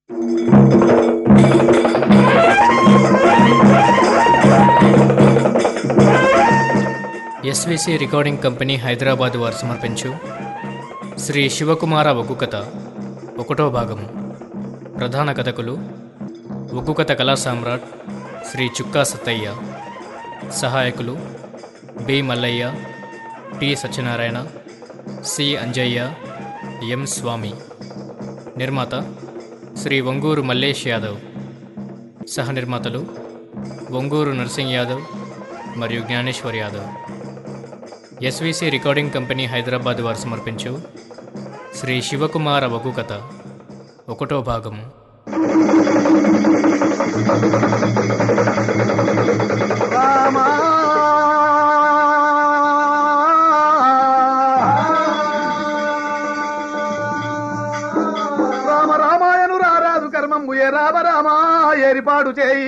SVC recording company Hyderabad వారు సమర్పించు శ్రీ శివకుమార ఒగ్గు కథ ఒకటో భాగము ప్రధాన కథకులు ఒగ్గు కథ కళా సామ్రాట్ శ్రీ చుక్కా సత్తయ్య సహాయకులు B Mallayya T Satyanarayana C Anjayya M Swamy నిర్మాత శ్రీ ఒంగూరు మల్లేష్ యాదవ్ సహ నిర్మాతలు ఒంగూరు నర్సింగ్ యాదవ్ మరియు Jnaneshwar Yadav SVC recording company Hyderabad వారు సమర్పించు శ్రీ శివకుమార వగు కథ ఒకటో భాగము రామా రామ రామాయను రారాదు కర్మము ఏ రామ రామా ఏరిపాడు చేయి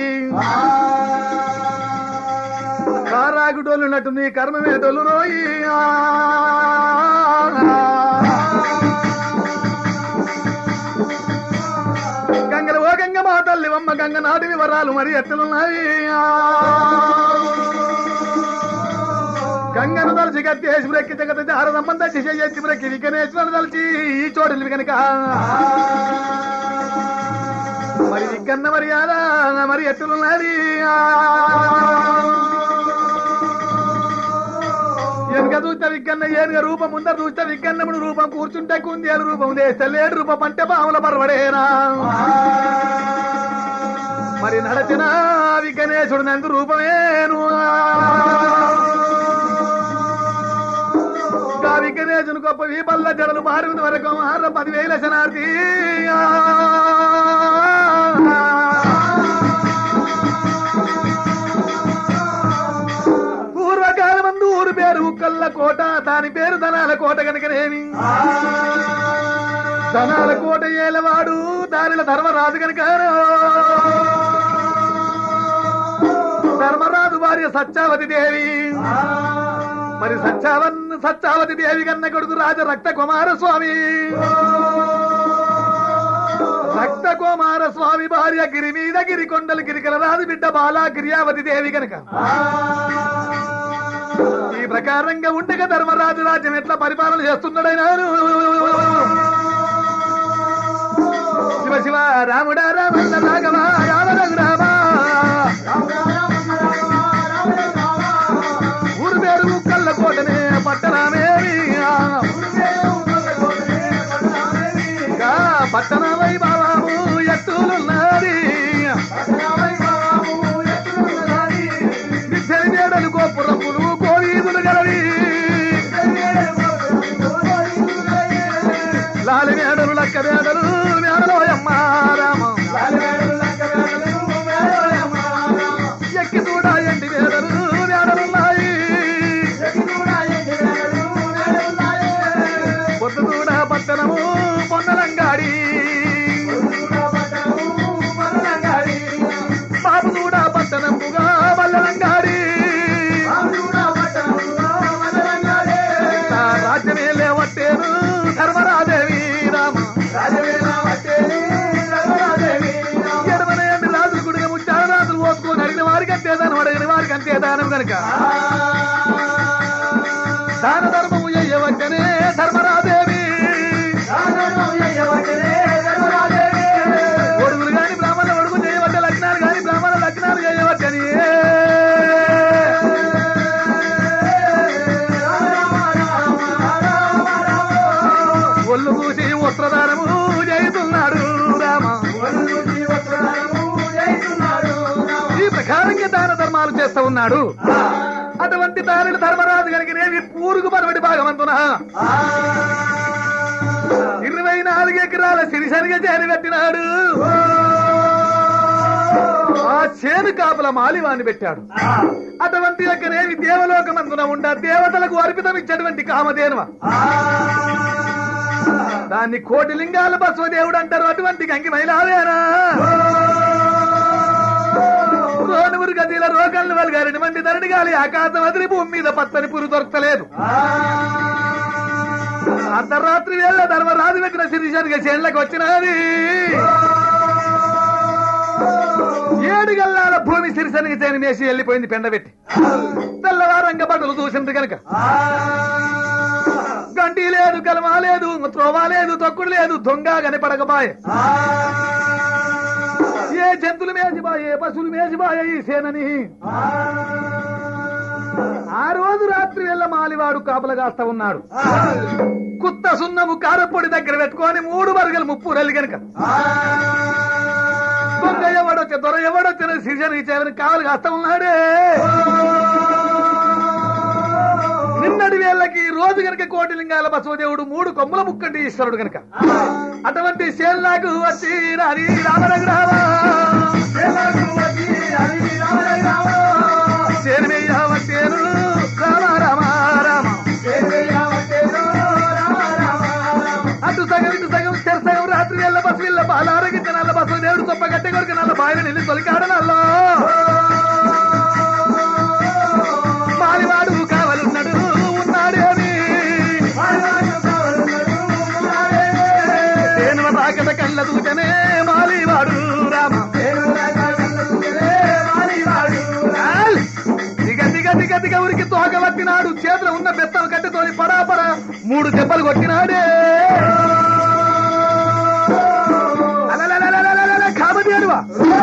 కారాగుడోళ్ళు నటు నీ కర్మమే డొల్లు రోయి గంగల ఓ గంగ మా తల్లి అమ్మ గంగ నాటి వివరాలు మరి ఎట్లున్నాయి గంగను తలచి కట్టేసి బ్రెక్కి జగత జారదమ్మని తచ్చి చెయ్యి బ్రెక్కి వికనేశ్వరు తలచి ఈ చోటులు కనుక మరి విక్కన్న మర్యాద మరి ఎట్లున్నది వెనుక చూస్తే విక్కన్న ఏనుగ రూపం ముందర చూస్తే విక్కన్నముడు రూపం కూర్చుంటే కుందేలు రూపం చేస్తే లేడు రూపం అంటే పాముల పర్వడేనా మరి నడచిన విఘ్నేశుడు నందు రూపమేను గా విఘ్నేశుని గొప్ప వీపల్ల జడలు మారుని వరకు ఆరు పదివేల శనార్థి పూర్వకాలమందు ఊరు పేరు ఉక్కల్ల కోట దాని పేరు ధనాల కోట కనుకనేమి ధనాల కోట ఏలవాడు దానిల ధర్మరాజు కనుక ధర్మరాజు భార్య సత్యావతి దేవి మరి సత్యావన్ సత్యావతి దేవి కన్న కొడుకు రాజ రక్త కుమార స్వామి రక్త కుమార స్వామి భార్య గిరి మీద గిరి కొండలు గిరికల రాజు బిడ్డ బాలా గిరియావతి దేవి కనుక ఈ ప్రకారంగా ఉండగా ధర్మరాజు రాజ్యం ఎట్లా పరిపాలన చేస్తున్నాడైనాను శివ శివ రాముడా రామన్న రాఘవ యావరం రామా ఊరు పేరు కళ్ళ కోటనే పట్టణమేమి గా పట్టణ వైభవము ఎత్తులున్నది విద్యని వేడలు గోపురములు కోవీదులు గలవి లాలి మేడలు లక్క మేడలు మేడలోయమ్మ రామ ఎక్కి చూడ ఎండి మేడలు మేడలున్నాయి పొద్దు చూడ పట్టణము పొన్నలంగాడి బాబు చూడ పట్టణముగా వల్లలంగాడి నా రాజ్యమే లేవట్టేను ధర్మరాదేవి రామ ఎడమనేమి రాజులు గుడిగా ముచ్చారు రాజులు ఓసుకొని అడిగిన వారికి అంతే దానం అడిగిన వారికి అంతే దానం కనుక దాన ధర్మము చెయ్యవచ్చనే ధర్మరాదేవి ఒడుగులు గాని బ్రాహ్మణ ఒడుగు చేయవచ్చ లగ్నాలు గాని బ్రాహ్మణ లగ్నాలు చేయవచ్చని ఒళ్ళు కూసి వస్త్రదానము చేస్తున్నాడు రామ ఈ ప్రకారంగా దాన ధర్మాలు చేస్తూ ఉన్నాడు అటువంటి దానిని ధర్మరాజు కనుకనేవి పూరుగు పరవడి భాగమంతున ఇరవై నాలుగు ఎకరాల సిరిసరిగా చేరి పెట్టినాడు ఆ చేను కాపుల మాలివాన్ని పెట్టాడు అటువంటి యొక్కనేవి దేవలోకమందున ఉండ దేవతలకు అర్పితం ఇచ్చేటువంటి కామధేనువ దాన్ని కోటి లింగాల బసవదేవుడు అంటారు అటువంటి గంగి మైలావేనా రోనుగురు గదిల రోగాలను వల్గారిన మంది ధరణి గాలి ఆకాశం అదిరి భూమి మీద పచ్చని పురు దొరకలేదు అర్ధరాత్రి వేళ ధర్మరాజు పెట్టిన శిరీషానికి చేనులకు వచ్చినది ఏడు గల్లాల భూమి సిరిసనికి చేని మేసి వెళ్ళిపోయింది పెండబెట్టి తెల్లవారంగ బట్టలు చూసింది కనుక గంటి లేదు కలమా లేదు త్రోవా లేదు తొక్కుడు లేదు దొంగ కనపడకబాయే ఏ జంతువులు మేసిబాయే పశువులు మేసిబాయే ఈ సేనని ఆ రోజు రాత్రి వెళ్ళ మాలివాడు కాపల కాస్తా ఉన్నాడు కుత్త సున్నము కారపొడి దగ్గర పెట్టుకొని మూడు బరగలు ముప్పు రల్లి గనక దొంగ ఎవడొచ్చే దొర ఎవడొచ్చిన శిర్షని చేవని కావలి కాస్తా ఉన్నాడే నిన్నటి వేళ్ళకి ఈ రోజు గనక కోటిలింగాల బసవదేవుడు మూడు కొమ్ముల ముక్కంటి ఈశ్వరుడు గనక అటువంటి శేల్లాకు వచ్చి రాని రామరగ్రామా శేనమేయవట్టేను రామ రామ రామ అటు సగం ఇటు సగం తెర సగం రాత్రి వెళ్ళ బస్సు వెళ్ళ బాలారగించ నల్ల బస్సు దేవుడు తొప్ప గట్టె కొడుకు నల్ల బాయిల నిల్లి తొలికాడ నల్లో మాలివాడు కావలున్నాడు ఉన్నాడేమి తేనువ తాకట కళ్ళ దూచనే మాలివాడు రామ ఆల్! దిగ దిగ దిగ దిగ ఉరికి తోక పట్టినాడు చేతిలో ఉన్న బెత్తలు కట్టెతోని పరాపర మూడు దెబ్బలు కొట్టినాడే అలలలలలలలల, కాబట్టి అడువా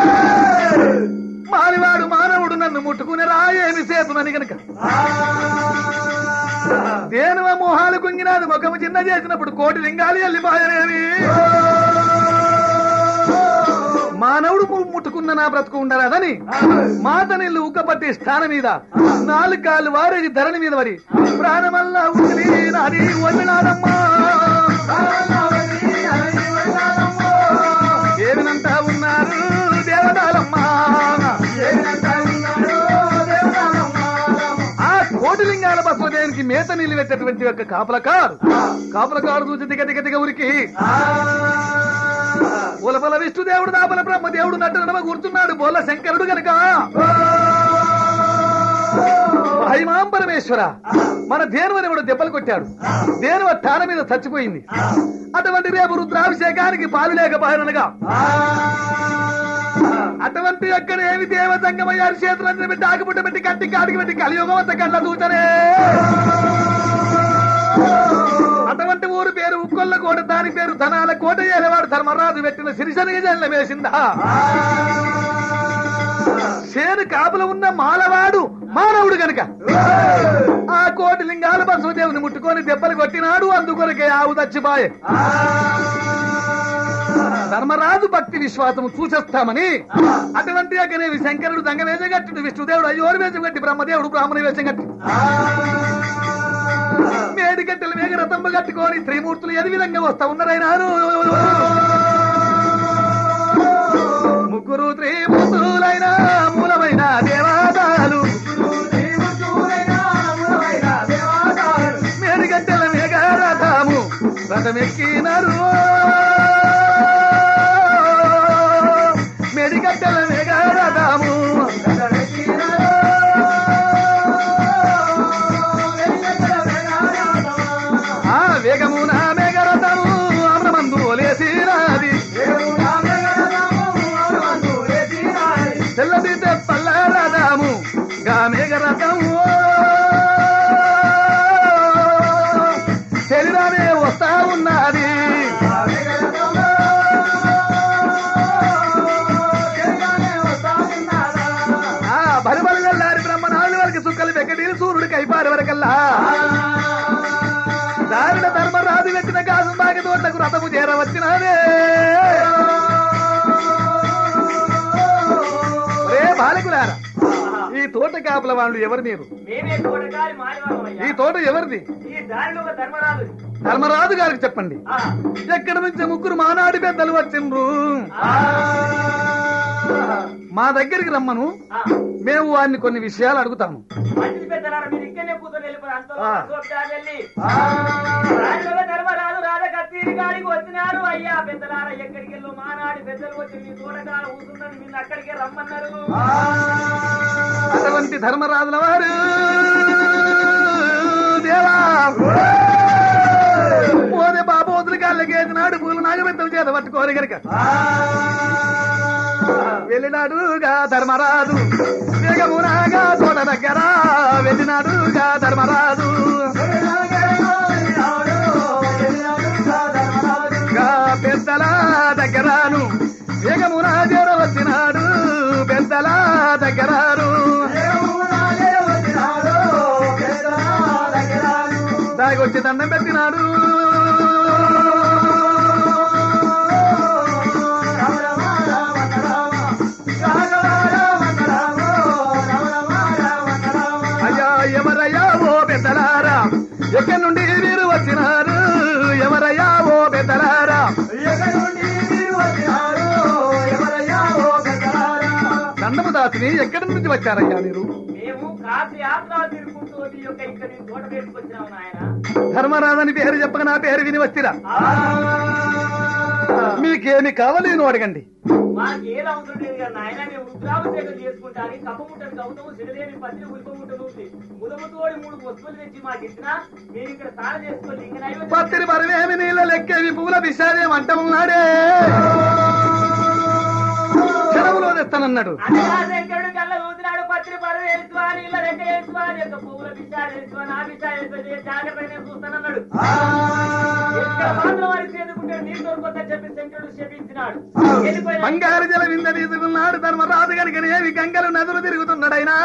మారివాడు మానవుడు నన్ను ముట్టుకుని రాయేమి చేతునని గనక దేనువ మొహాలు కుంగినాది ముఖము చిన్న చేసినప్పుడు కోటి లింగాలు వెళ్ళిపోయనేవి మానవుడు ము- ముట్టుకున్న నా బ్రతుకు ఉండరాదని మాత నీళ్లు ఉక్కపట్టి స్థానం మీద నాలుగు కాళ్ళు వారేది ధరణి మీద వరి ప్రాణమల్లా ఉసిరి నాది వదిలాడమ్మా ఏమినంతా ఉన్నారు దేవతాలమ్మా ఆ కోటిలింగాల బస్వదేవునికి మేత నిలివెట్టేటువంటి యొక్క కాపలకారు కాపలకారు చూసి దిగ దిగ దిగ ఉరికి బోలబల విష్ణుదేవుడు దాపల బ్రహ్మదేవుడు నట్టు నడమ కూర్చున్నాడు బోల శంకరుడు గనక హైమాం పరమేశ్వర మన దేనువని దెబ్బలు కొట్టాడు దేనువ తాన మీద చచ్చిపోయింది అటువంటి రేపు రుద్రాభిషేకానికి పాలు లేకపోయినగా అటువంటి ఎక్కడేమి దేవ సంగమయ్యారు చేతులందరూ పెట్టి ఆకుపుట్ట పెట్టి కట్టి కాడికి పెట్టి కలియుగం అంత కళ్ళ దూచనే అటువంటి ఊరు పేరు ఉక్కొల్ల కోట దాని పేరు ధనాల కోట ఏలేవాడు ధర్మరాజు పెట్టిన సిరిసనిగా జల్ల వేసిందా చేను కాపుల ఉన్న మాలవాడు మానవుడు గనక ఆ కోటి లింగాల బసవదేవుని ముట్టుకొని దెబ్బలు కొట్టినాడు అందుకొరకే ఆవు దచ్చిపాయే ధర్మరాజు భక్తి విశ్వాసము చూసేస్తామని అటువంటి అక్కనేవి శంకరుడు దంగ వేషం కట్టుడు విష్ణుదేవుడు అయ్యోరు వేషం కట్టి బ్రహ్మదేవుడు బ్రాహ్మణ వేషం కట్టి మేడి గట్టెలు వేగ రథంబ కట్టుకొని త్రిమూర్తులు ఏ విధంగా వస్తా ఉన్నారైనారు ముగ్గురు త్రిమూర్తులైన మూలమైన దేవాదాలు మేడి గట్టెల వేగ రథము రథమెక్కినారు మేడి గట్టెల వేగ రథము ఆ వేగమున మేఘరథము అమరమందు లేసినది తెల్లది తెప్పల్ల రథము గా మేఘరథము శరీరానే వస్తా ఉన్నది ఆ బరిబలి వెళ్ళారి బ్రహ్మనాడు వరకు సుక్కలు వెక్కడీలు సూర్యుడు కైపారి వరకల్లా దారుణ ధర్మరాజు పెట్టిన కాసు బాగి తోటకు రథము చేరవచ్చినదే రే బాలకులారా ఈ తోట కాపుల వాళ్ళు ఎవరు మీరు మేమే తోటకారి మారివాళ్ళమయ్యా. ఈ తోట ఎవరిది ఈ దారిలో ఒక ధర్మరాజు ధర్మరాజు గారికి చెప్పండి ఆ, ఎక్కడి నుంచి ముగ్గురు మానాడి పెద్దలు వచ్చిండ్రు ఆ, మా దగ్గరికి రమ్మను ఆ. మేము వారిని కొన్ని విషయాలు అడుగుతాము మంచిది పెద్దలారా మీరు ఇక్కడనే కూర్చొని వెళ్ళిపోయి అంతలో ఆ. అశోక్దారి వెళ్ళి దారిలో ఒక ధర్మరాజు రాజ కత్తిరి గారికి వచ్చినారు అయ్యా పెద్దలారా ఎక్కడికి వెళ్ళు మానాడి పెద్దలు వచ్చి మీ తోటకాల కూర్చున్నాను మీరు అక్కడికే రమ్మన్నారు అటువంటి ధర్మరాజుల వారు దేవా పోదే బాబోతులు కాళ్ళకేసినాడు పూలు నాగబెత్తలు చేత పట్టుకోరు గనక వెళ్ళి వెళ్ళినాడుగా ధర్మరాజు వేగమునాగా తోట దగ్గర వెళ్ళినాడుగా ధర్మరాజు గా పెద్దల దగ్గరాను వేగమున చేర వచ్చినాడు పెద్దల దగ్గరాను దానికి వచ్చి దండం పెట్టినాడు అయ్యా ఎవరయ్యా ఓ పెద్దలారా ఎక్కడి నుండి మీరు వచ్చినారు ఎవరయ్యా ఓ పెద్దలారా దండము దాసిని ఎక్కడి నుంచి వచ్చారయ్యా మీరు మేము కాశీ యాత్ర తిరుగుతూ ఈ యొక్క ఇక్కడ నీ తోట వేసుకొచ్చినాము నాయన ధర్మరాజని పేరు చెప్పక నా పేరు విని వచ్చిరా మీకేమి కావాలేను అడగండి మాకు ఏది అవసరం లేదు కదా నాయన మేము రుద్రాభిషేకం చేసుకుంటాను కప్పముట్టను కవుతాము సిరిదేవి పత్రి ఉల్పముట్టను ఉంది ముదముతోడి మూడు వస్తువులు తెచ్చి మాకు ఇచ్చినా మీరు ఇక్కడ స్నానం చేసుకోండి ఇంకా నైవేద్యం పత్తిరి బరవేమి నీళ్ళ లెక్కేవి పువ్వుల విషాదేం అంటమున్నాడే చెరువులో తెస్తానన్నాడు అనగా శంకరుడు కళ్ళ ఊదినాడు పత్రి పరువు వేసుకోవా నీళ్ళ రెక్క వేసుకోవా యొక్క పువ్వుల విషయాలు వేసుకోవా నా విషయాలు వేసుకో జాగ్రత్త నేను చూస్తానన్నాడు ఎక్కడ మాత్రం వారికి చేదుకుంటే నీళ్ళు దొరుకుతా చెప్పి శంకరుడు శపించినాడు వెళ్ళిపోయినా బంగారు జల వింద తీసుకున్నాడు ధర్మరాజు కనుక ఏమి గంగలు నదులు తిరుగుతున్నాడైనా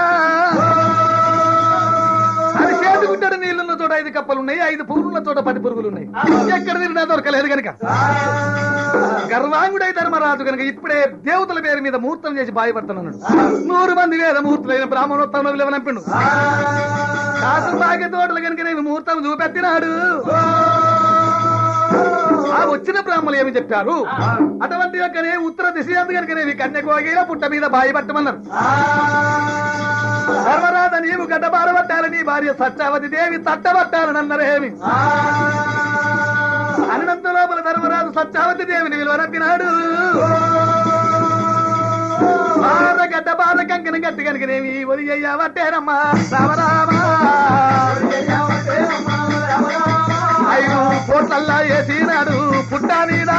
అది చేసుకుంటాడు నీళ్ళున్న చోట ఐదు కప్పలు ఉన్నాయి ఐదు పురుగుల చోట పది పురుగులు ఉన్నాయి ఎక్కడ తిరిగినా దొరకలేదు కనుక గర్వాంగుడై ధర్మరాజు కనుక ఇప్పుడే దేవతల పేరు మీద ముహూర్తం చేసి బాయపడుతున్నాడు నూరు మంది వేద ముహూర్తులైన బ్రాహ్మణోత్సవం విలువనంపిండు కాసు బాగా తోటలు కనుక నేను ముహూర్తం చూపెట్టినాడు ఆ వచ్చిన బ్రాహ్మణులు ఏమి చెప్పారు అటువంటి యొక్కనే ఉత్తర దిశ కనుకనేవి కన్యకోగిల పుట్ట మీద బాయి పట్టమన్నారు ధర్మరాజ నీవు గడ్డబారబట్టాలని నీ భార్య సత్యావతి దేవి తట్టబట్టాలని అన్నరేమి అనంత లోపల ధర్మరాజు సత్యావతి దేవిని విలువనంపినాడు బార గడ్డ బార కంకణ గట్టి కనుకనేమి ఒరి అయ్యవట్టేరమ్మా రామరామా ఐదు కోట్లల్లా వేసినాడు పుట్ట మీద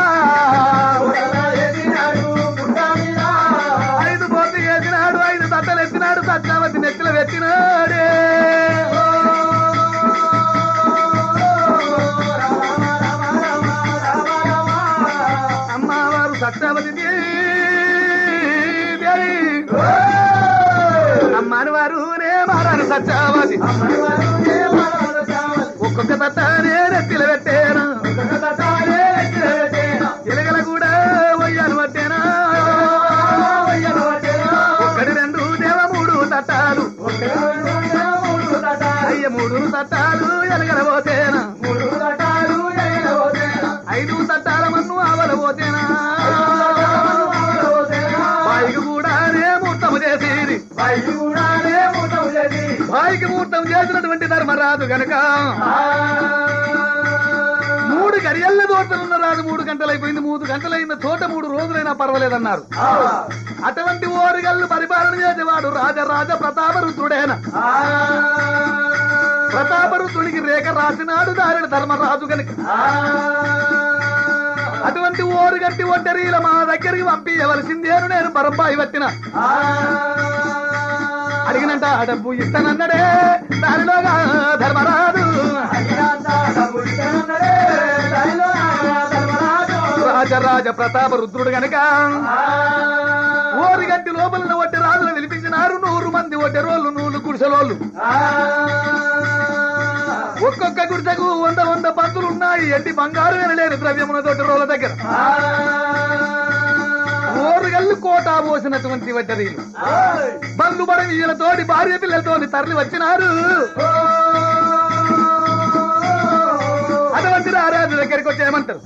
ఐదు కోట్లు వేసినాడు ఐదు తట్టలు ఎత్తినాడు సత్యావతి నెత్తిలో పెట్టినాడే అమ్మవారు సత్యావతి దేవి అమ్మని వారు నే మారారు సత్యావతి ఒక్కొక్క తట్టానే నెత్తిలో పెట్టేనా ఎలగల కూడా వయ్యాలు పట్టేనా ఒకటి రెండు దేవ మూడు తట్టాలు అయ్య మూడు తట్టాలు ఎలగల పోతేనా ఐదు తట్టాల మన్ను ఆవల పోతేనా బాయికి కూడా నే ముహూర్తము చేసేది బాయికి ముహూర్తం చేసినటువంటి ధర్మరాజు గనక మూడు గడియల్ల తోటలున్న రాజు మూడు గంటలైపోయింది మూడు గంటలైన తోట మూడు రోజులైనా పర్వాలేదన్నారు అటువంటి ఓరుగల్లు పరిపాలన చేసేవాడు రాజరాజ ప్రతాపరుద్రుడేన ప్రతాపరుద్రుడికి రేఖ రాసినాడు దారిన ధర్మరాజు గనుక అటువంటి ఓరు గట్టి ఒంటరీల మా దగ్గరికి పంపించవలసిందేను నేను పరంపాయి వచ్చిన అడిగినంట ఆ డబ్బు ఇస్తానన్నడే దానిలోగా ధర్మరాజు రాజరాజ ప్రతాప రుద్రుడు గనక ఓరి గంటి లోపల ఒట్టి రాజులు విలిపించినారు నూరు మంది ఒట్టి రోళ్ళు నూలు గుడిసెలోళ్ళు ఒక్కొక్క గుడిసెకు వంద వంద పంతులు ఉన్నాయి ఎట్టి బంగారు వినలేని ద్రవ్యమున తోటి రోళ్ళ దగ్గర ఓరుగల్లు కోట పోసినటువంటి వడ్డరీలు బంధు బడం వీళ్ళతోటి భార్య పిల్లలతోటి తరలి వచ్చినారు అటువంటి రారాజు దగ్గరికి వచ్చి ఏమంటారు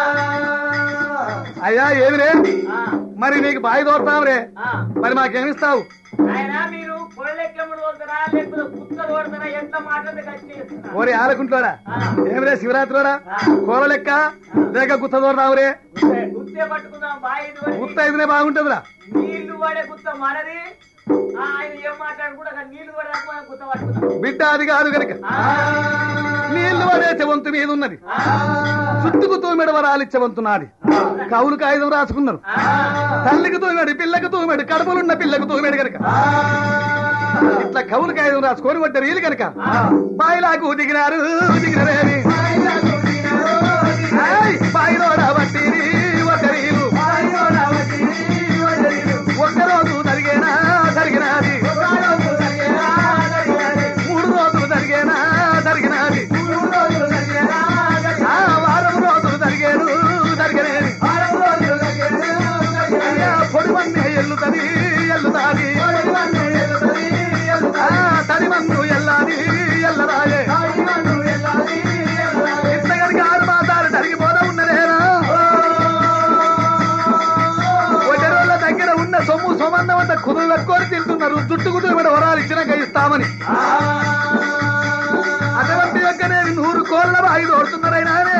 అయ్యా ఏమిరే మరి నీకు బాయి దోరుతాం రే మరి మాకేమిస్తావు ఆయన మీరు పొడలెక్కముడు వస్తారా లేకపోతే కుక్క తోడతారా ఎంత మాట్లాడితే ఖర్చు చేస్తున్నారు ఓరే ఆలకుంటోడా ఏమిరే శివరాత్రిరా కూర లెక్క లేక గుత్త దోరుతావు రే గుత్తే పట్టుకుందాం బాయి గుత్త అయితేనే బాగుంటుందిరా నీళ్లు పడే గుత్త మనది ఆ, ఆయన ఏం మాట్లాడుకుంటే అక్కడ నీళ్లు కూడా రాకపోయినా గుత్త పట్టుకున్నాం బిడ్డ అది కాదు గనక నీళ్లు పడేసే వంతు మీద ఉన్నది చుట్టుకు తూమెడు వరాలిచ్చే వంతు నాది కవులు కాగితం రాసుకున్నారు తల్లికి తూమెడు పిల్లకి తూమెడు కడుపులున్న పిల్లకు తూమెడు గనక ఇట్లా కవులు కాగితం రాసుకొని పడ్డారు వీళ్ళు గనక బాయిలాకు దిగినారు దిగినారేమి ఆయ్, బాయిలో రాబట్టి ఒకరీలు ఒక్కరోజు జరిగేనా జరిగినది మూడు రోజులు జరిగేనా జరిగినది ఆ వారం రోజులు జరిగేను జరిగనేది అయ్యా పొడి మన్ను ఎల్లుతది ఎల్లుతాది ఆ తడి మన్ను ఎల్లాది ఎల్లరాయే ఇంత కనుక ఆరు మాసాలు జరిగిపోదా ఉన్నదేనా ఒకటి రోజుల దగ్గర ఉన్న సొమ్ము సొమందం అంతా కుదురు పెట్టుకొని తింటున్నారు జుట్టు కుదురు మీద వరాలు ఇచ్చినాక ఇస్తామని అటువంటి యొక్క నేను నూరు కోళ్ళ ఐదు ఓడుతున్నారైనానే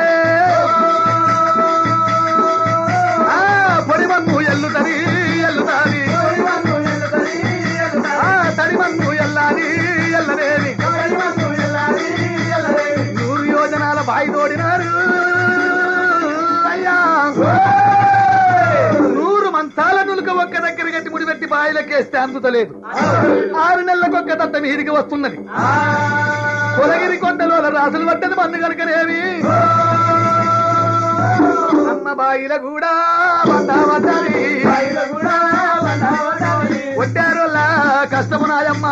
ఆ, పొడి మన్ను ఎల్లుతది ఎల్లుతాది ఆ, తడి మన్ను ఎల్లాది ఎల్లనేది నూరు యోజనాల బాయి తోడినారు అయ్యా నూరు మంచాల నులుక ఒక్క దగ్గర గట్టి ముడిపెట్టి బాయిలకేస్తే అందుతలేదు ఆరు నెలలకు ఒక్క తట్ట మీదికి వస్తున్నది కులగిరి కొండలో రాసులు పడ్డది మందు కనుకనేవి అమ్మ బాయిల కూడా బండా పడ్డది ఒట్టారులా కష్టము నాయమ్మ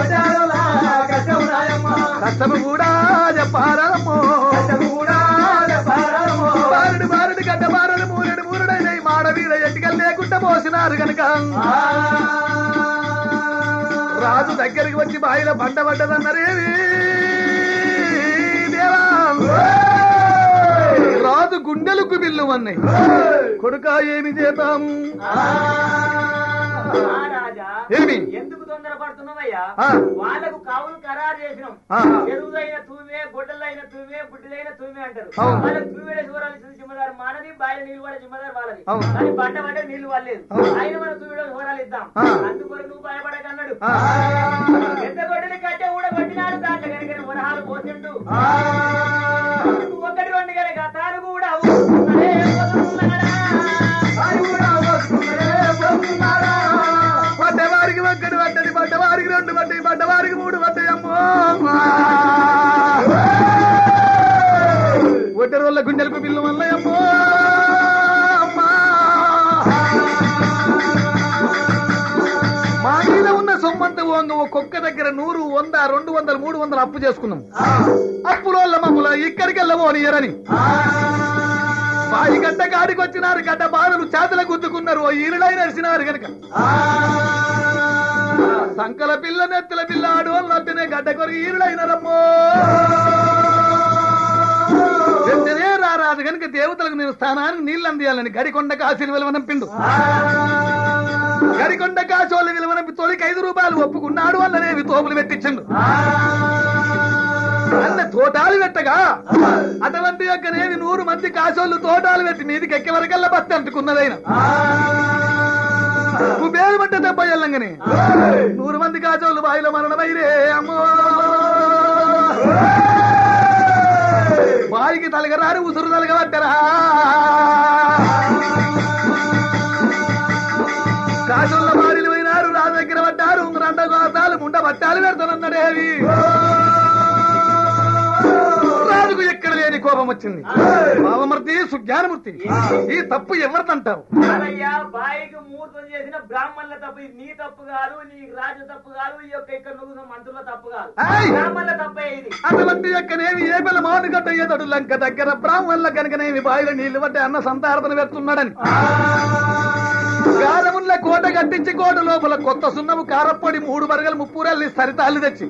కష్టము కూడా చెప్పారమ్మో బారుడు బారుడు గడ్డ బారుడు మూరెడు మూరుడైన ఈ మాడ మీద ఎట్టుకలు లేకుండా పోసినారు గనుక రాజు దగ్గరికి వచ్చి బాయిల బండ పడ్డదన్నరేవి దేవా రాజు గుండెలకు బిల్లు అన్నాయి కొడుక ఏమి చేద్దాం రాజా ఏమి? ఎందుకు తొందరపడుతున్నావయ్యా ఆ. వాళ్ళకు కావులు ఖరారు చేసినాం ఆ. ఎరువులైన తూమే గొడ్డలైన తూమే బుడ్డిలైన తూమే అంటారు అవును. వాళ్ళకి తూమెడ చూడాలి జిమ్మదారు మనది బాయిల నీళ్ళు పడే జిమ్మదారు వాళ్ళది అవును. కానీ పంట పడ్డ నీళ్లు వాళ్ళలేదు అవును. ఆయన మన తూమెడ చూడాలి ఇద్దాం ఆ. అందుకొరకు నువ్వు భయపడకన్నాడు ఆ. ఎంత గొడ్డలి కట్టే కూడా కొట్టినాడు దాంట్లో కనుక వరహాలు పోసిండు ఒకటి రెండు కనుక తాను కూడా ఊరుకున్నదే పోతున్నాడా? పడ్డవారికి ఒక్కటి పడ్డది పడ్డవారికి రెండు పడ్డాయి పడ్డవారికి మూడు పడ్డాయి అమ్మో ఒడ్డరి వల్ల గుండెలకు బిల్లు వల్ల అమ్మో అమ్మా. మా మీద ఉన్న సొమ్మంత వంగ ఒక్కొక్క దగ్గర నూరు వంద రెండు వందలు మూడు వందలు అప్పు చేసుకున్నాం అప్పులో మమ్మల్ని ఇక్కడికి వెళ్ళబోనియరని బాయి గడ్డ కాడికి వచ్చినారు గడ్డ బాధలు చేతల గుద్దుకున్నారు ఓ ఈరుడై నడిచినారు గనక సంకల పిల్ల నెత్తల పిల్ల ఆడవాళ్ళంటేనే గడ్డ కొరికి ఈరుడైనారమ్మో వెంటనే రారాదు గనుక దేవతలకు నేను స్థానానికి నీళ్ళు అందియాలని గడికొండ కాశీలు విలువనంపిండు గడికొండ కాశోళ్ళు విలువనంపి తొలికి ఐదు రూపాయలు ఒప్పుకున్నాడు వల్లనేవి తోపులు పెట్టించండు అన్న తోటాలు పెట్టగా అటువంటి యొక్కనేవి నూరు మంది కాసోళ్ళు తోటాలు పెట్టి మీదికి ఎక్కే వరకల్లా బస్తి అంటుకున్నదైన కుబేరు పట్ట దెబ్బ ఎల్లంగానే నూరు మంది కాచోళ్ళు బాయిలో మరణమైరే అమ్మో బాయికి తలగరారు ఉసురు తలగబట్టరా కాచోళ్ళ బారిలు పోయినారు రాజు దగ్గర పడ్డారు రెండు గోతాలు ముండ పట్టాలు పెడతానన్నాడేవి రాజుకు ఎక్కడ లేని కోపం వచ్చింది భావమూర్తి సుజ్ఞానమూర్తి ఈ తప్పు ఎవరిదంటావు కాదయ్యా బాయికి ముహూర్తం చేసిన బ్రాహ్మణుల తప్పు ఇది నీ తప్పు కాదు నీ రాజు తప్పు కాదు ఈ యొక్క ఇక్కడ నువ్వు మంత్రుల తప్పు కాదు ఏయ్! బ్రాహ్మణుల తప్పే ఇది అటువంటి యొక్కనేమి ఏ పిల్ల మానుగడ్డ ఎదడు లంక దగ్గర బ్రాహ్మణుల కనుకనేమి బావిలో నీళ్లు పట్టి అన్న సంతార్థన పెడుతున్నాడని గారముల్ల కోట కట్టించి కోట లోపల కొత్త సున్నము కారప్పొడి మూడు బరగలు ముప్పూరల్లి సరితాళ్ళు తెచ్చి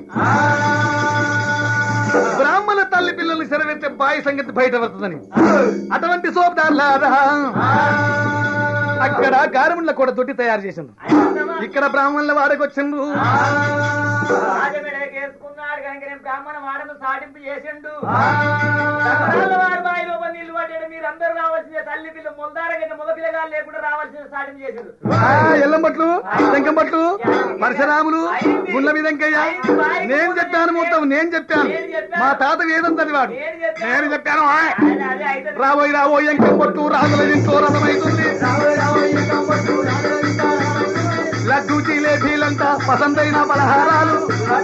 బ్రాహ్మణ తల్లి పిల్లల్ని సెరవెత్తే బాయి సంగతి బయట వస్తుందని అటువంటి సోపదారులారా అక్కడ గారముళ్ళ కూడా తొట్టి తయారు చేసింది అయినంతమా ఇక్కడ బ్రాహ్మణుల వాడకి వచ్చిండ్రు రాజమెడకి వేసుకున్నాడు కనుక నేను బ్రాహ్మణ వాడను సాటింపు చేసిండు రకరాల వారి బావిలో ఒక నీళ్లు పడ్డాడు మీరు అందరూ రావాల్సిందే తల్లి పిల్ల మొలదార కింద మగ పిల్లగాలు లేకుండా రావాల్సిన సాటింపు చేసిండు ఆ, ఎల్లంబట్లు శంకంబట్లు పరశురాములు గుండ్ల మీదంకయ్య నేను చెప్పాను మొత్తం నేను చెప్పాను మా తాత వేదం చదివాడు నేను చెప్పాను ఆయ్. అదే అదే అయితే రాబోయ్ రాబోయ్ ఎంకంబట్టు రాజుల ఇంట్లో రథమైతుంది లడ్డు జిలేబీలంతా పసందైన పలహారాలు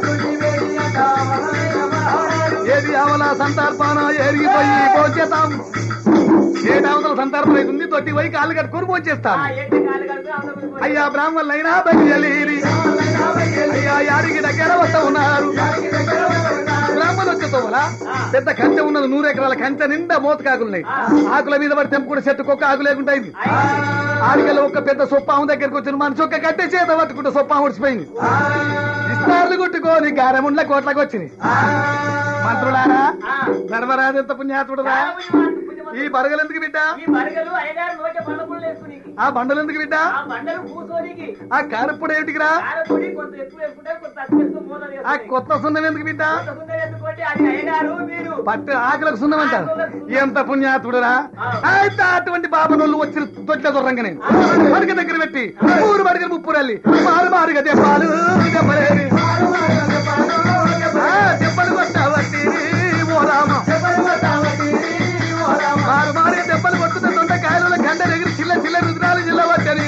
ఏది అవల సంతర్పణ ఎరిగిపోయి పోచేతాం ఏది అవతల సంతర్పణ అవుతుంది తొట్టి పోయి కాళ్ళు కట్టుకొని పోచేస్తాం ఆ ఎట్టి కాలు కలిపి అందరూ పోయి అయ్యా బ్రాహ్మణులైనా బయలుదేరి అయ్యా యారికి దగ్గర వస్తా ఉన్నారు బ్రాహ్మణులు వచ్చేతోవల పెద్ద కంచె ఉన్నది నూరు ఎకరాల కంచె నిండా మోతకాకులున్నాయి ఆకుల మీద పడి తెంపుకుంటే చెట్టుకు ఒక ఆకు లేకుండా అయింది ఆడికల్లో ఒక పెద్ద సొప్పాము దగ్గరికి వచ్చిన మనిషి ఒక్క కట్టె చేత పట్టుకుంటే సొప్పాము ఉడిచిపోయింది ఇస్తార్లు కొట్టుకొని గారెముండ్ల కోట్లకు వచ్చింది మంత్రులారా నడవరాజు ఎంత పుణ్యాత్ముడురా ఈ బరగలు ఎందుకు బిడ్డ ఈ మరగలు అయ్యగారు నోట పండుగలు వేసుకునికి ఆ బండలు ఎందుకు బిడ్డ ఆ బండలు కూర్చోనికి ఆ కారప్పుడు ఏమిటికిరా కారపొడి కొంత ఎక్కువ వేసుకుంటే కొంత తక్కువ వేసుకుని మూల ఆ వేసుకుని. కొత్త సున్నం ఎందుకు బిడ్డ కొంత ముందే వేసుకోండి అది అయ్యగారు మీరు పట్టు ఆకులకు సున్నం అంటారు ఎంత పుణ్యాత్ముడురా అయితే అటువంటి బాబనోళ్ళు వచ్చి దొడ్ల దొరంగానే పడక దగ్గర పెట్టి ఊరు పడక ముప్పురల్లి మారు మారుగా దెబ్బలు దెబ్బలేని ఆ, దెబ్బలు కొట్టావట్టి ఓ రామ మారు మారుగా దెబ్బలు కొట్టుతే దొండ కాయల గంట దగ్గర చిల్ల చిల్ల రుద్రాలు జిల్ల వచ్చని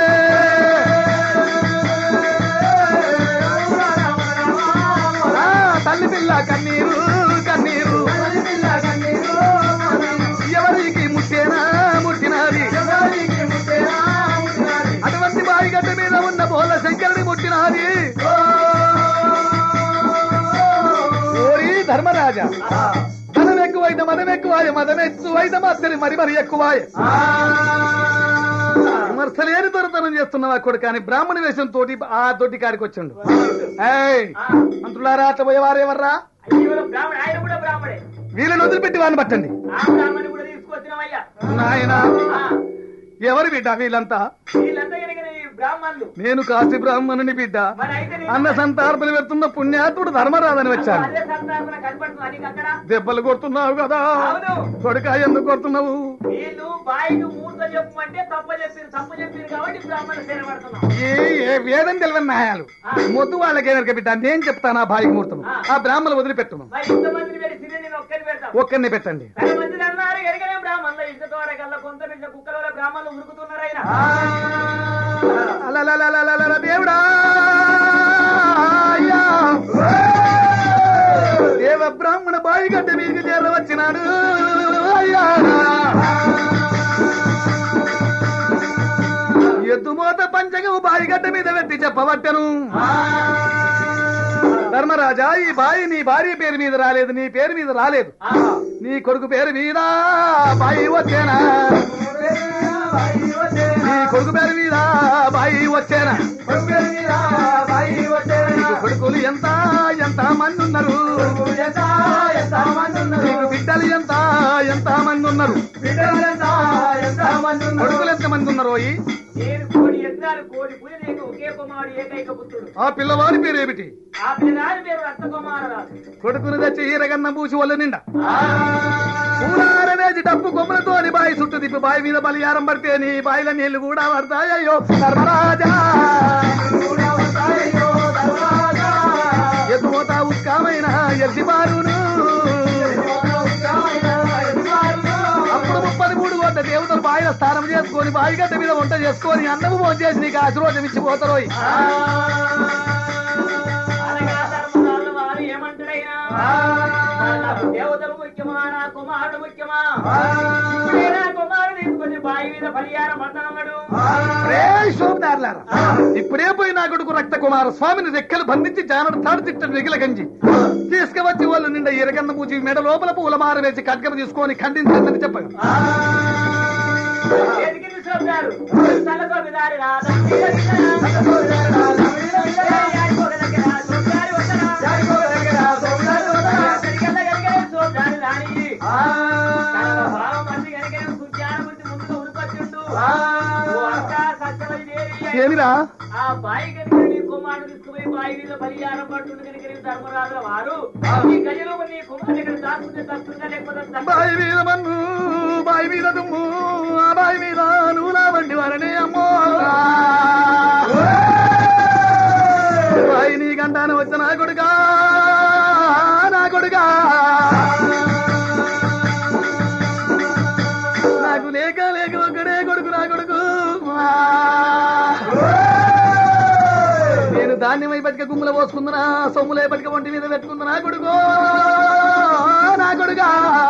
తల్లి పిల్ల కన్నీరు కన్నీరు ఎవరికి ముట్టేనా ముట్టినది అటువంటి బావి గడ్డ మీద ఉన్న బోల శంకరుని ముట్టినది ఓరి ధర్మరాజా ధనం ఎక్కువైతే మదం ఎక్కువాయ మదం ఎక్కువైతే మద్దరి మరి మరి ఎక్కువాయ విమర్శలేని దొరతనం చేస్తున్నావా కొడు కానీ బ్రాహ్మణ వేషం తోటి ఆ దొడ్డి కాడికి వచ్చిండు ఏయ్ మంత్రులారా అట్లా పోయేవారెవర్రా అయ్యో బ్రాహ్మణ ఆయన కూడా బ్రాహ్మడే వీళ్ళని వదిలిపెట్టి వాడిని పట్టండి ఆ బ్రాహ్మణి కూడా తీసుకొచ్చినామయ్యా నాయనా ఆ, ఎవరి బిడ్డ వీళ్ళంతా వీళ్ళంతా కనుక ఈ బ్రాహ్మణులు నేను కాశీ బ్రాహ్మణుని బిడ్డ మరి అయితే నీ- అన్న సంతార్పణ పెడుతున్న పుణ్యాత్ముడు ధర్మరాజని వచ్చాను అదే సంతాపన కనపడుతుంది నీకు అక్కడ దెబ్బలు కొడుతున్నావు కదా అవును కొడుక ఎందుకు కొడుతున్నావు వీళ్ళు బాయికి మూత చెప్పమంటే తప్ప చెప్పింది తప్పు చెప్పింది కాబట్టి బ్రాహ్మణ స్థిరపడుతున్నాం ఏ ఏ వేదం తెలియని న్యాయాలు మొద్దు వాళ్ళకి ఏదైనా బిడ్డ నేను చెప్తాను ఆ బాయికి ముహూర్తం ఆ బ్రాహ్మణులు వదిలిపెట్టును మరి ఇంతమందిని పెట్టి సిరి నేను ఒక్కరిని పెడతాం ఒక్కరిని పెట్టండి పది మందిని అన్నారు ఎరగనే బ్రాహ్మణుల ఇష్ట ద్వారా కల్లా కొంత బిడ్డ కుక్కల వల్ల బ్రాహ్మణులు ఉరుకుతున్నారు ఆయన అలలలలలలల దేవుడా అయ్యా. దేవ బ్రాహ్మణ బాయి గడ్డ మీకు చేర వచ్చినాడు అయ్యా ఎద్దుమోత పంచగం బాయి గడ్డ మీద పెట్టి చెప్పబట్టను ధర్మరాజా ఈ బాయి నీ భార్య పేరు మీద రాలేదు నీ పేరు మీద రాలేదు నీ కొడుకు పేరు మీద బాయి వచ్చేనా నీ కొడుకు పేరు మీద బాయి వచ్చేనా నీకు కొడుకులు ఎంత ఎంత మంది ఉన్నారు నీకు బిడ్డలు ఎంత ఎంత మంది ఉన్నారు కొడుకులు ఎంత మంది ఉన్నారు ఓయి? నేను కోడి ఎత్తాలు కోడి పూజ లేక ఒకే కుమారుడు ఏకైక పుత్రుడు ఆ పిల్లవాడి పేరు ఏమిటి ఆ పిల్లగాడి పేరు రక్త కుమారరాజు కొడుకుని తెచ్చి ఈరగన్న పూసి వల్ల నిండా పూలారవేసి డప్పు కొమ్మలతోని బాయి చుట్టూ తిప్పి బాయి మీద బలియారం పడితే నీ బాయిల నీళ్లు కూడా పడతాయో ధర్మరాజా ఎత్తుపోతా ఉత్కామైన ఎర్సిబారును అప్పుడు ముప్పది మూడు కోట్ల దేవతలు బాయిల స్నానం చేసుకొని బాయి గడ్డ మీద వంట చేసుకొని అన్నము భోజనం చేసి నీకు ఆశీర్వాదం ఇచ్చిపోతారోయ్ అనగా ధర్మరాజు వారు ఏమంటాడైనా మరి నాకు దేవతలు ముఖ్యమా నా కుమారుడు ముఖ్యమా ఇప్పుడే నా కుమారుడు తీసుకొని బావి మీద బలియారం పడతాడు రే శోభదారులారా ఇప్పుడే పోయి నా కొడుకు రక్త కుమార స్వామిని రెక్కలు బంధించి జానడు తాడు తిట్టడు మిగిల గంజి తీసుకువచ్చి వాళ్ళు నిండా ఎరగన్న పూచి మెడ లోపల పూల మార వేసి ఖడ్గం తీసుకొని ఖండించండి చెప్పాడు ఎదిగి చూసారు తలతో విదారి రాని ఏమిరా ఆ బాయి కనుక నీ కుమారుడు తీసుకుపోయి బాయి మీద బలియారం పట్టుండి కనుక నీ ధర్మరాజుల వారు ఈ గదిలో నీ కుమారుడు ఇక్కడ దాచుకుంటే తప్పుగా లేకపోతే తప్పు. బాయి మీద మన్ను బాయి మీద దుమ్ము ఆ బాయి మీద నూలా వంటి వారనే అమ్మో బాయి నీ గంటాన వచ్చిన నా కొడుకా నా కొడుకా నాకు లేక లేక ఒక్కడే కొడుకు నా కొడుకు నేను ధాన్యమై బతిక గుమ్మల పోసుకుందునా సొమ్ములే బతిక ఒంటి మీద పెట్టుకుందునా కొడుకు నా కొడుకా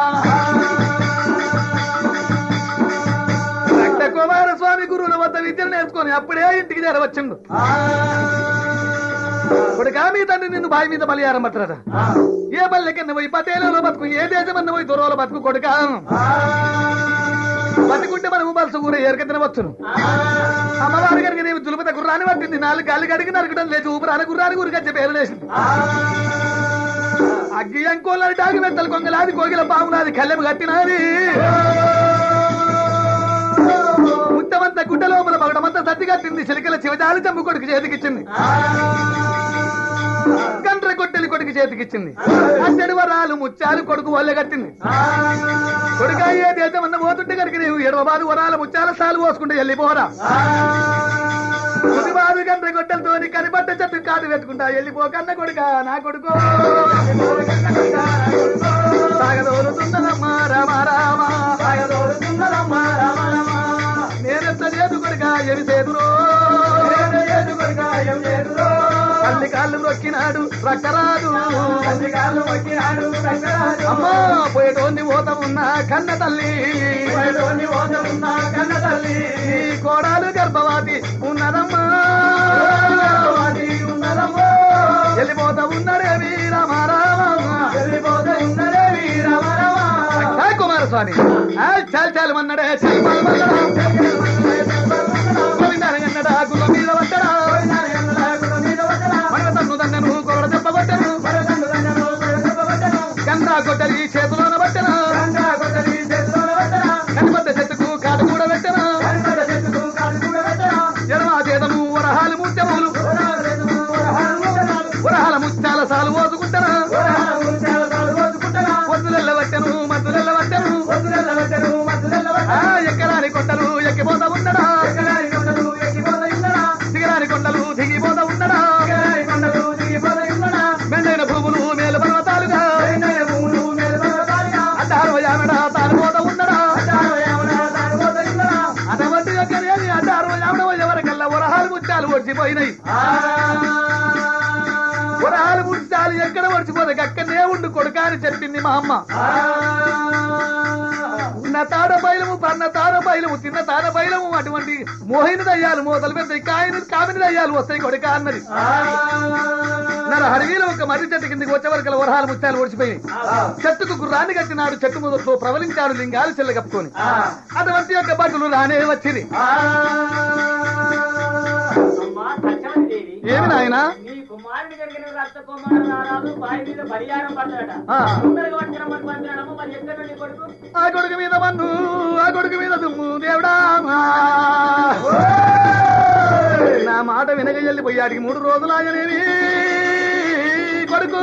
రక్త కుమార స్వామి గురువుల వద్ద విద్యను నేర్చుకొని అప్పుడే ఇంటికి చేరవచ్చిండు కొడుకా మీ తండ్రి నిన్ను బావి మీద బలియారం పట్టరట ఏ బల్లెకన్న పోయి పతేలలో బతుకు ఏ దేశమన్న పోయి దూరంలో బతుకు కొడుకా బతుకుంటే మనము బలసు కూర ఏరక తినవచ్చును అమ్మవారి కనుక నేను దులుపత గుర్రాన్ని పట్టింది నాలుగు గాలి గడికి నరకడం లేచి ఊపిరాన గుర్రాన్ని గురికొచ్చే పేరు లేచింది అగ్గి అంకోలని డాగి మెత్తలు కొంగలాది కోగిల పాములాది కళ్ళెము కట్టినాది ముత్తమంత గుడ్డ లోపల మగడమంతా సత్తి కట్టింది చిలికల చివజాలి చంపు కొడుకు చేతికిచ్చింది గండ్ర కొట్టెలి కొడుకు చేతికిచ్చింది అచ్చడి వరాలు ముత్యాలు కొడుకు వల్లే కట్టింది కొడుక ఏ దేశం అన్న పోతుంటే కనుక నీవు ఎడవబాదు వరాల ముత్యాల సాలు పోసుకుంటే వెళ్ళిపోరా బాదు గండ్ర గొడ్డలతో కనిపట్ట చెట్టు కాదు పెట్టుకుంటా వెళ్ళిపోకన్న కొడుక నా కొడుకో సాగదోరుతుందమ్మా రామ రామ సాగదోరుతుందమ్మా రామ రామ నేనెంత లేదు కొడుక ఎవి చేదురో తల్లి కాళ్ళు మొక్కినాడు రక్కరాదు తల్లి కాళ్ళు మొక్కినాడు అమ్మా పోయేటోన్ని పోత ఉన్నా కన్న తల్లి పోయేటోన్ని పోత ఉన్నా కన్న తల్లి ఈ కోడాలు గర్భవతి ఉన్నదమ్మా ఉన్నదమ్మా వెళ్ళిపోతా ఉన్నడే వీరమ వెళ్ళిపోతా ఉన్నడే వీరమ కుమారస్వామి ఆ, చాలు చాలు మన్నడే చాలు మల్ మల్లడా. గోవిందానగన్నడా, గుల్ల మీద వట్టడా. మన తన్ను దండను గోడ దెబ్బ కొట్టను. గంగా కొట్టలి చేతిలోన పట్టను కనిపడ్డ చెట్టుకు కాడు కూడా పెట్టను ఎడమ చేతము వరహాలు ముత్యములు వరహాల ముత్యాల సాలు ఓసుకుంటాను వద్దులెల్ల పట్టను మద్దులెల్ల పట్టను ఆ, ఎక్కరాని కొట్టలు ఎక్కిపోతా ఉండడా దిగరాని కొండలు దిగిపోతా ఉండడా మెండైన భూములు మేలు పర్వతాలుగా అడ్డారు యామడా తాను పోతా ఉండడా అటువంటి యొక్కనేమి అడ్డారు యామడ ఎవరికల్లా వరహాలు ముత్యాలు ఒడిచిపోయినాయి వరహాలు ముత్యాలు ఎక్కడ ఒడిచిపోతాయి అక్కడనే ఉండు కొడుకా అని చెప్పింది మా అమ్మ ఉన్న తాడ బయలము పన్న తాడ బయలము తిన్న తాడ బయలము అటువంటి మోహిని దయ్యాలు మోతలు పెద్ద కాయని కామిని దయ్యాలు వస్తాయి కొడుక అన్నది నర అడవిలో ఒక మర్రి చెట్టు కిందకి వచ్చే వరకు వరహాలు ముత్యాలు ఓడిచిపోయి చెట్టుకు గుర్రాన్ని కట్టినాడు చెట్టు మొదట్లో ప్రవలించాడు లింగాలు చెల్ల కప్పుకొని అటువంటి యొక్క బట్టలు రానే వచ్చింది అమ్మా సత్యవతి దేవి ఏమి నాయనా నీ కుమారుడి కలిగిన రక్త కుమారు నారాలు బావి మీద బలియారం పడ్డాడట ఆ. తొందరగా పట్టుకురమ్మని పంచాడమ్మ మరి ఎక్కడ నీ కొడుకు ఆ కొడుకు మీద మన్ను ఆ కొడుకు మీద దుమ్ము దేవుడా నా మాట వినగ వెళ్ళిపోయాడికి మూడు రోజులు ఆయనేవి కొడుకు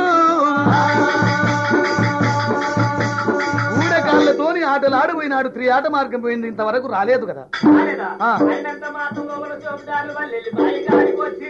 ఊడే కాళ్ళతోని ఆటలు ఆడిపోయినాడు త్రీ ఆట మార్గం పోయింది ఇంతవరకు రాలేదు కదా రాలేదా? ఆ. అయినంత మాత్రం లోపల చూపుతారు వాళ్ళు వెళ్ళి బావి కాడికి వచ్చి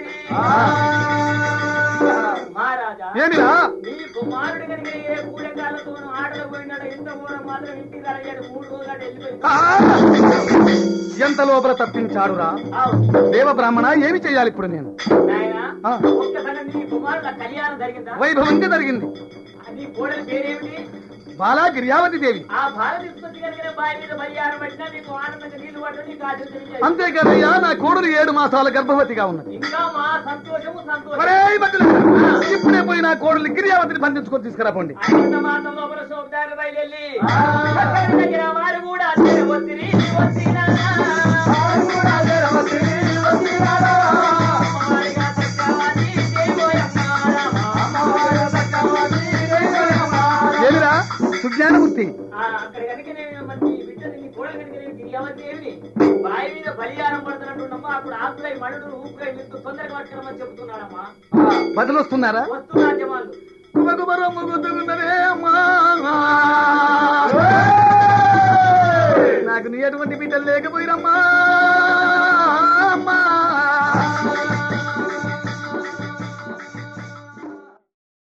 మహారాజా ఏమిరా నీ కుమారుడు కనుక ఏ కూడకాలతో ఆటలు పోయినాడు ఇంత ఊరం మాత్రం ఇంటికి రాయ్యాడు మూడు రోజులు వెళ్ళిపోయి ఆ! ఎంత లోపల తప్పించాడురా ఆవు. దేవ బ్రాహ్మణ ఏమి చేయాలి ఇప్పుడు నేను నాయనా ఆ. ఒక్కసారి నీ కుమారుల కళ్యాణం జరిగిందా వైభవంగా జరిగింది నీ కోడలి పేరేమిటి బాలా గిరియావతి దేవి ఆ భారత ఉత్పత్తి కలిగిన బావి మీద బలియారం పట్టినా నీకు ఆనందంగా నీళ్లు పడ్డా నీకు ఆశించాలి అంతేకాదయ్యా నా కోడలు ఏడు మాసాల గర్భవతిగా ఉన్నది ఇంకా మా సంతోషము సంతోషం ఒరేయ్ బతులు! ఇప్పుడే పోయి నా కోడలు గిరియావతిని బంధించుకొని తీసుకురా పోండి ఆయన మాత్రం లోపల శోభదారు బయలుదేరి అక్కడి దగ్గర వారు కూడా అదే ఒత్తిడి వచ్చినారా? అమ్మవారిగా చక్కవాది జయబోయమ్మ రామ. ఏమిరా సుజ్ఞానమూర్తి ఆ, అక్కడి కనుక కనుకనే మరి నీ బిడ్డని నీ కోడలు కనుకనే తిరిగామని బావి మీద బలియారం పడుతున్నట్టున్నమ్మా అప్పుడు ఆకులై మడుడు ఊపులై మీరు తొందరగా పట్టుకురమని చెబుతున్నాడమ్మా బదులొస్తున్నారా వస్తున్నా జమాలు కుమకుమరమ్మ గుద్దుకున్నదే అమ్మా